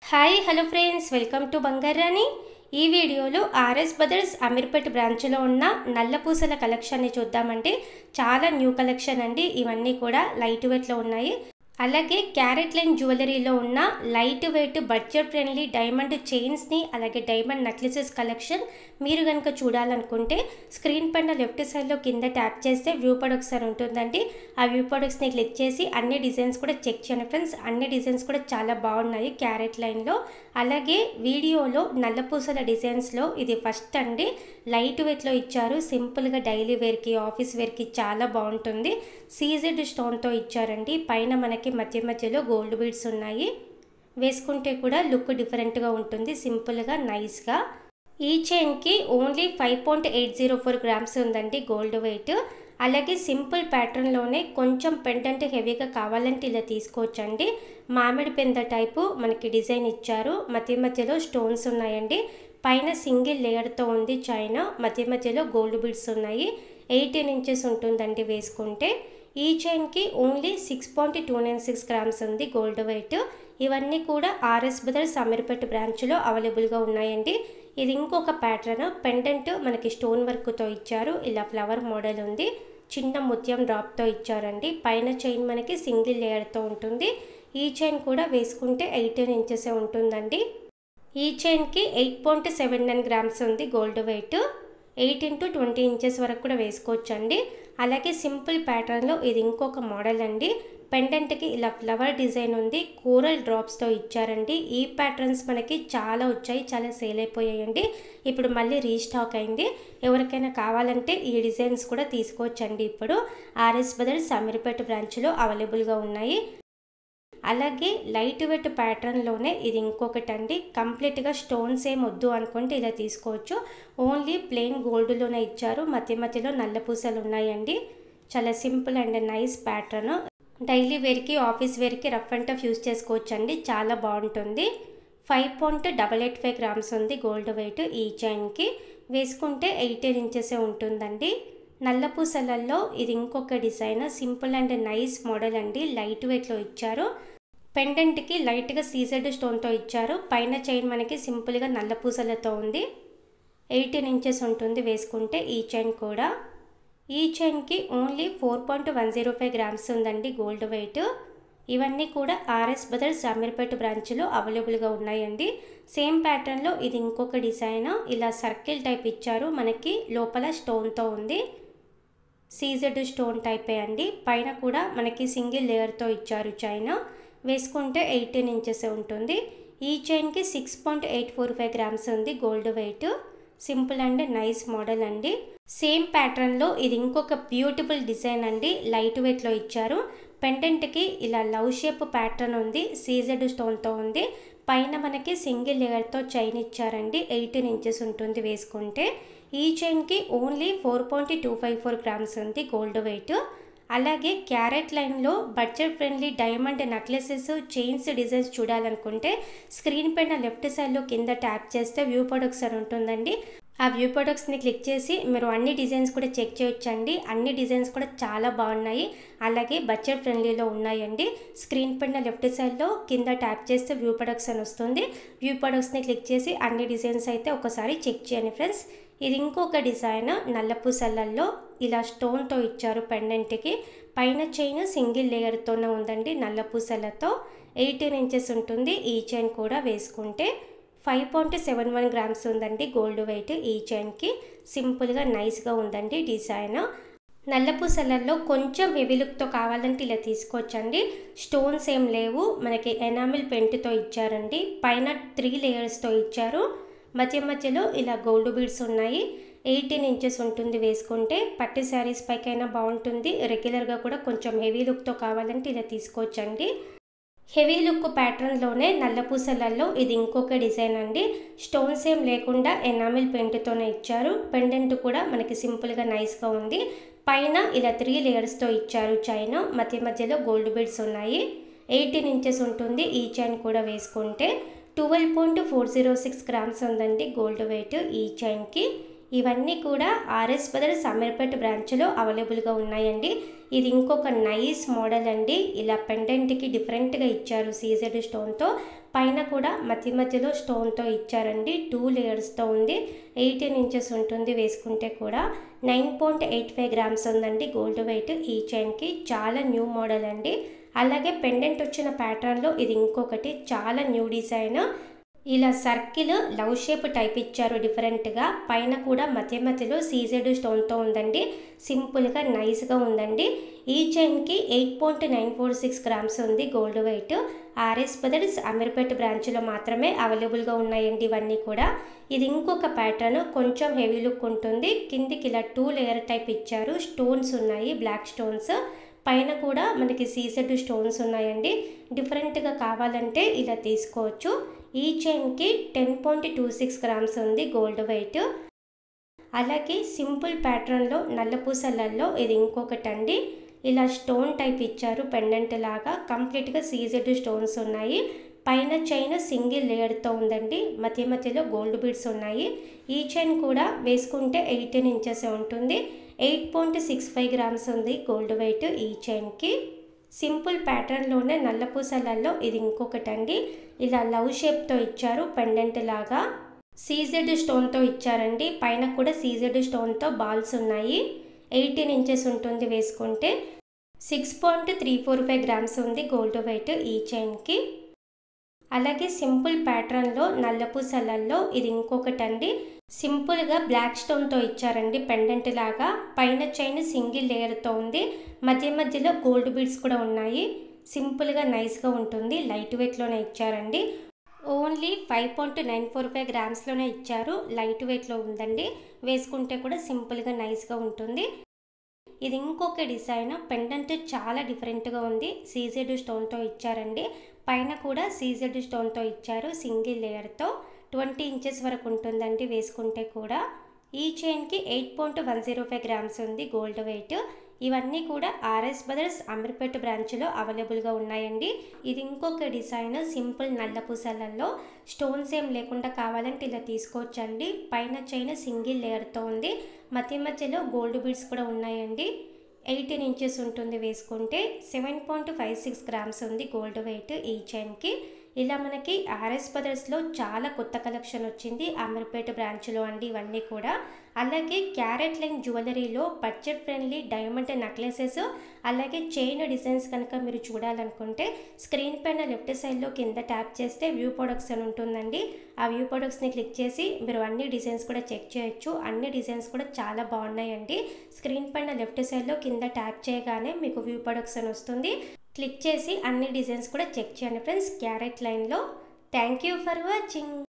hi hello friends welcome to బంగారాని ఈ వీడియోలో ఆర్ఎస్ బ్రదర్స్ అమీర్పేట్ బ్రాంచ్లో ఉన్న నల్ల పూసల కలెక్షన్ని చూద్దామంటే చాలా న్యూ కలెక్షన్ అండి ఇవన్నీ కూడా లైట్ వెయిట్లో ఉన్నాయి అలాగే క్యారెట్ లైన్ జ్యువెలరీలో ఉన్న light weight budget friendly diamond చైన్స్ని అలాగే డైమండ్ నెక్లెసెస్ కలెక్షన్ మీరు కనుక చూడాలనుకుంటే స్క్రీన్ పైన లెఫ్ట్ సైడ్లో కింద ట్యాప్ చేస్తే వ్యూ ప్రొడక్ట్స్ అని ఉంటుందండి ఆ వ్యూ ప్రొడక్ట్స్ని క్లిక్ చేసి అన్ని డిజైన్స్ కూడా చెక్ చేయండి ఫ్రెండ్స్ అన్ని డిజైన్స్ కూడా చాలా బాగున్నాయి క్యారెట్ లైన్లో అలాగే వీడియోలో నల్లపూసల డిజైన్స్లో ఇది ఫస్ట్ అండి లైట్ వెయిట్లో ఇచ్చారు సింపుల్గా డైలీ వేర్కి ఆఫీస్ వేర్కి చాలా బాగుంటుంది సీజెడ్ స్టోన్తో ఇచ్చారండి పైన మనకి మధ్య మధ్యలో గోల్డ్ బీడ్స్ ఉన్నాయి వేసుకుంటే కూడా లుక్ డిఫరెంట్గా ఉంటుంది సింపుల్గా నైస్గా ఈ చైన్కి only five point eight zero four grams ఉందండి గోల్డ్ వెయిట్ అలాగే సింపుల్ ప్యాటర్న్లోనే కొంచెం పెండెంట్ హెవీగా కావాలంటే ఇలా తీసుకోవచ్చండి మామిడి పెంద టైపు మనకి డిజైన్ ఇచ్చారు మధ్య మధ్యలో స్టోన్స్ ఉన్నాయండి పైన సింగిల్ లేయర్తో ఉంది చైనా మధ్య మధ్యలో గోల్డ్ బీడ్స్ ఉన్నాయి ఎయిటీన్ ఇంచెస్ ఉంటుందండి వేసుకుంటే ఈ చైన్కి only six point two nine six grams ఉంది గోల్డ్ వెయిట్ ఇవన్నీ కూడా ఆర్ఎస్ బ్రదర్స్ అమీర్పేట్ బ్రాంచ్లో అవైలబుల్గా ఉన్నాయండి ఇది ఇంకొక ప్యాటర్న్ పెండెంట్ మనకి స్టోన్ వర్క్తో ఇచ్చారు ఇలా ఫ్లవర్ మోడల్ ఉంది చిన్న ముత్యం డ్రాప్తో ఇచ్చారండి పైన చైన్ మనకి సింగిల్ లేయర్తో ఉంటుంది ఈ చైన్ కూడా వేసుకుంటే ఎయిటీన్ ఇంచెసే ఉంటుందండి ఈ చైన్కి eight point seven nine grams ఉంది gold weight eight into twenty inches వరకు కూడా వేసుకోవచ్చండి అలాగే సింపుల్ ప్యాటర్న్లో ఇది ఇంకొక మోడల్ అండి పెండెంట్కి ఇలా ఫ్లవర్ డిజైన్ ఉంది కూరల్ డ్రాప్స్తో ఇచ్చారండి ఈ ప్యాటర్న్స్ మనకి చాలా వచ్చాయి చాలా సేల్ అయిపోయాయండి ఇప్పుడు మళ్ళీ రీస్టాక్ అయింది ఎవరికైనా కావాలంటే ఈ డిజైన్స్ కూడా తీసుకోవచ్చండి ఇప్పుడు ఆర్ఎస్ బ్రదర్స్ అమీర్పేట బ్రాంచ్లో అవైలబుల్గా ఉన్నాయి అలాగే లైట్ వెయిట్ ప్యాటర్న్లోనే ఇది ఇంకొకటి అండి కంప్లీట్గా స్టోన్స్ ఏం వద్దు అనుకుంటే ఇలా తీసుకోవచ్చు ఓన్లీ ప్లెయిన్ గోల్డ్లోనే ఇచ్చారు మధ్య మధ్యలో నల్ల పూసలు ఉన్నాయండి చాలా simple and nice pattern daily వేర్కి ఆఫీస్ వేర్కి రఫ్ అండ్ టఫ్ యూస్ చేసుకోవచ్చు అండి చాలా బాగుంటుంది five point double eight five grams ఉంది గోల్డ్ వెయిట్ ఈ చైన్కి వేసుకుంటే ఎయిటీన్ ఇంచెసే ఉంటుందండి నల్ల పూసలల్లో ఇది ఇంకొక design simple and nice model అండి లైట్ వెయిట్లో ఇచ్చారు పెండెంట్కి లైట్గా సీజెడ్ స్టోన్తో ఇచ్చారు పైన చైన్ మనకి సింపుల్గా నల్ల పూసలతో ఉంది ఎయిటీన్ ఇంచెస్ ఉంటుంది వేసుకుంటే ఈ చైన్ కూడా ఈ చైన్కి only four point one zero five grams ఉందండి గోల్డ్ వెయిట్ ఇవన్నీ కూడా ఆర్ఎస్ బ్రదర్స్ అమీర్పేట బ్రాంచ్లో అవైలబుల్గా ఉన్నాయండి సేమ్ ప్యాటర్న్లో ఇది ఇంకొక డిజైన్ ఇలా సర్కిల్ టైప్ ఇచ్చారు మనకి లోపల స్టోన్తో ఉంది సీజెడ్ స్టోన్ టైపే అండి పైన కూడా మనకి సింగిల్ లేయర్తో ఇచ్చారు చైన్ వేసుకుంటే ఎయిటీన్ ఇంచెస్ ఉంటుంది ఈ చైన్కి six point eight four five grams ఉంది gold weight simple and nice model అండి సేమ్ ప్యాటర్న్లో ఇది ఇంకొక బ్యూటిఫుల్ డిజైన్ అండి లైట్ వెయిట్లో ఇచ్చారు పెండెంట్కి ఇలా లవ్ షేప్ ప్యాటర్న్ ఉంది సీజెడ్ స్టోన్తో ఉంది పైన మనకి సింగిల్ లేయర్తో చైన్ ఇచ్చారండి ఎయిటీన్ ఇంచెస్ ఉంటుంది వేసుకుంటే ఈ చైన్కి only four point two five four grams ఉంది గోల్డ్ వెయిట్ అలాగే క్యారెట్ లైన్లో budget friendly diamond necklaces chains designs చూడాలనుకుంటే స్క్రీన్ పైన లెఫ్ట్ సైడ్లో కింద ట్యాప్ చేస్తే వ్యూ ప్రొడక్ట్స్ అని ఉంటుందండి ఆ వ్యూ ప్రొడక్ట్స్ని క్లిక్ చేసి మీరు అన్ని డిజైన్స్ కూడా చెక్ చేయొచ్చండి అన్ని డిజైన్స్ కూడా చాలా బాగున్నాయి అలాగే బడ్జెట్ ఫ్రెండ్లీలో ఉన్నాయండి స్క్రీన్ పైన లెఫ్ట్ సైడ్లో కింద ట్యాప్ చేస్తే వ్యూ ప్రొడక్ట్స్ అని వస్తుంది వ్యూ ప్రొడక్ట్స్ని క్లిక్ చేసి అన్ని డిజైన్స్ అయితే ఒకసారి చెక్ చేయండి ఫ్రెండ్స్ ఇది ఇంకొక డిజైన్ నల్లపూసలల్లో ఇలా స్టోన్తో ఇచ్చారు పెండెంట్కి పైన చైన్ సింగిల్ లేయర్తోనే ఉందండి నల్లపూసలతో ఎయిటీన్ ఇంచెస్ ఉంటుంది ఈ చైన్ కూడా వేసుకుంటే five point seven one grams ఉందండి గోల్డ్ వెయిట్ ఈ చైన్కి సింపుల్గా నైస్గా ఉందండి డిజైన్ నల్లపూసలల్లో కొంచెం హెవీ లుక్తో కావాలంటే ఇలా తీసుకోవచ్చండి స్టోన్స్ ఏం లేవు మనకి ఎనామిల్ పెయింట్తో ఇచ్చారండి పైన త్రీ లేయర్స్తో ఇచ్చారు మధ్య మధ్యలో ఇలా గోల్డ్ బీడ్స్ ఉన్నాయి ఎయిటీన్ ఇంచెస్ ఉంటుంది వేసుకుంటే పట్టు శారీస్ పైకైనా బాగుంటుంది రెగ్యులర్గా కూడా కొంచెం హెవీ లుక్తో కావాలంటే ఇలా తీసుకోవచ్చండి హెవీ లుక్ ప్యాటర్న్లోనే నల్ల పూసలల్లో ఇది ఇంకొక డిజైన్ అండి స్టోన్స్ ఏం లేకుండా ఎనామిల్ పెయింట్తోనే ఇచ్చారు పెండెంట్ కూడా మనకి సింపుల్గా నైస్గా ఉంది పైన ఇలా త్రీ లేయర్స్తో ఇచ్చారు చైన్ మధ్య మధ్యలో గోల్డ్ బీడ్స్ ఉన్నాయి ఎయిటీన్ ఇంచెస్ ఉంటుంది ఈ చైన్ కూడా వేసుకుంటే twelve point four zero six grams ఉందండి గోల్డ్ వెయిట్ ఈ చైన్కి ఇవన్నీ కూడా ఆర్ఎస్ బ్రదర్స్ అమీర్పేట్ బ్రాంచ్లో అవైలబుల్గా ఉన్నాయండి ఇది ఇంకొక నైస్ మోడల్ అండి ఇలా పెండెంట్కి డిఫరెంట్గా ఇచ్చారు సీజెడ్ స్టోన్తో పైన కూడా మధ్య మధ్యలో స్టోన్తో ఇచ్చారండి టూ లేయర్స్తో ఉంది ఎయిటీన్ ఇంచెస్ ఉంటుంది వేసుకుంటే కూడా nine point eight five grams ఉందండి గోల్డ్ వెయిట్ ఈ చైన్కి చాలా న్యూ మోడల్ అండి అలాగే పెండెంట్ వచ్చిన ప్యాటర్న్లో ఇది ఇంకొకటి చాలా న్యూ డిజైన్ ఇలా సర్కిల్ లవ్ షేప్ టైప్ ఇచ్చారు డిఫరెంట్గా పైన కూడా మధ్య మధ్యలో సీజెడ్ స్టోన్తో ఉందండి సింపుల్గా నైస్గా ఉందండి ఈ చైన్కి eight point nine four six grams ఉంది gold weight RS brothers Ameerpet బ్రాంచ్లో మాత్రమే అవైలబుల్గా ఉన్నాయండి ఇవన్నీ కూడా ఇది ఇంకొక ప్యాటర్న్ కొంచెం హెవీ లుక్ ఉంటుంది కిందికి ఇలా టూ లేయర్ టైప్ ఇచ్చారు స్టోన్స్ ఉన్నాయి బ్లాక్ స్టోన్స్ పైన కూడా మనకి సీసెడ్ స్టోన్స్ ఉన్నాయండి డిఫరెంట్గా కావాలంటే ఇలా తీసుకోవచ్చు ఈ చైన్కి ten point two six grams ఉంది గోల్డ్ వెయిట్ అలాగే సింపుల్ ప్యాటర్న్లో నల్లపూసలల్లో ఇది ఇంకొకటి అండి ఇలా స్టోన్ టైప్ ఇచ్చారు పెండెంట్ లాగా కంప్లీట్గా సీజెడ్ స్టోన్స్ ఉన్నాయి పైన చైన్ సింగిల్ లేయర్తో ఉందండి మధ్య మధ్యలో గోల్డ్ బీడ్స్ ఉన్నాయి ఈ చైన్ కూడా వేసుకుంటే ఎయిటీన్ ఇంచెస్ ఉంటుంది eight point six five grams ఉంది గోల్డ్ వెయిట్ ఈ చైన్కి సింపుల్ ప్యాటర్న్లోనే నల్లపూసలలో ఇది ఇంకొకటి అండి ఇలా లవ్ షేప్తో ఇచ్చారు పెండెంట్ లాగా సీజెడ్ స్టోన్తో ఇచ్చారండి పైన కూడా సీజెడ్ స్టోన్తో బాల్స్ ఉన్నాయి ఎయిటీన్ ఇంచెస్ ఉంటుంది వేసుకుంటే six point three four five grams ఉంది గోల్డ్ వెయిట్ ఈ చైన్కి అలాగే సింపుల్ ప్యాటర్న్లో నల్లపూసలల్లో ఇది ఇంకొకటి అండి సింపుల్గా బ్లాక్ స్టోన్తో ఇచ్చారండి పెండెంట్ లాగా పైన చైన్ సింగిల్ లేయర్తో ఉంది మధ్య మధ్యలో గోల్డ్ బీడ్స్ కూడా ఉన్నాయి సింపుల్గా నైస్గా ఉంటుంది లైట్ వెయిట్లోనే ఇచ్చారండి only five point nine four five గ్రామ్స్లోనే ఇచ్చారు లైట్ వెయిట్లో ఉందండి వేసుకుంటే కూడా సింపుల్గా నైస్గా ఉంటుంది ఇది ఇంకొక డిజైన్ పెండెంట్ చాలా డిఫరెంట్గా ఉంది సీజెడ్ స్టోన్తో ఇచ్చారండి పైన కూడా సీజెడ్ స్టోన్తో ఇచ్చారు సింగిల్ లేయర్తో ట్వంటీ ఇంచెస్ వరకు ఉంటుందండి వేసుకుంటే కూడా ఈ చైన్కి eight point one zero five grams ఉంది గోల్డ్ వెయిట్ ఇవన్నీ కూడా ఆర్ఎస్ బ్రదర్స్ అమీర్పేట్ బ్రాంచ్లో అవైలబుల్గా ఉన్నాయండి ఇది ఇంకొక డిజైన్ సింపుల్ నల్ల పూసలలో స్టోన్స్ ఏం లేకుండా కావాలంటే ఇలా తీసుకోవచ్చండి పైన చైన్ సింగిల్ లేయర్తో ఉంది మధ్య మధ్యలో గోల్డ్ బీడ్స్ కూడా ఉన్నాయండి ఎయిటీన్ ఇంచెస్ ఉంటుంది వేసుకుంటే seven point five six grams ఉంది గోల్డ్ వెయిట్ ఈ చైన్కి ఇలా మనకి ఆర్ఎస్ బ్రదర్స్లో చాలా కొత్త కలెక్షన్ వచ్చింది అమీర్పేట బ్రాంచ్లో అండి ఇవన్నీ కూడా అలాగే క్యారెట్ లైన్ జ్యువెలరీలో బడ్జెట్ ఫ్రెండ్లీ డైమండ్ నెక్లెసెస్ అలాగే చైన్ డిజైన్స్ కనుక మీరు చూడాలనుకుంటే స్క్రీన్ పైన లెఫ్ట్ సైడ్లో కింద ట్యాప్ చేస్తే వ్యూ ప్రొడక్ట్స్ అని ఉంటుందండి ఆ వ్యూ ప్రొడక్ట్స్ని క్లిక్ చేసి మీరు అన్ని డిజైన్స్ కూడా చెక్ చేయొచ్చు అన్ని డిజైన్స్ కూడా చాలా బాగున్నాయండి స్క్రీన్ పైన లెఫ్ట్ సైడ్లో కింద ట్యాప్ చేయగానే మీకు వ్యూ ప్రొడక్ట్స్ అని వస్తుంది క్లిక్ చేసి అన్ని డిజైన్స్ కూడా చెక్ చేయండి ఫ్రెండ్స్ క్యారెట్ లైన్లో థ్యాంక్ యూ ఫర్ వాచింగ్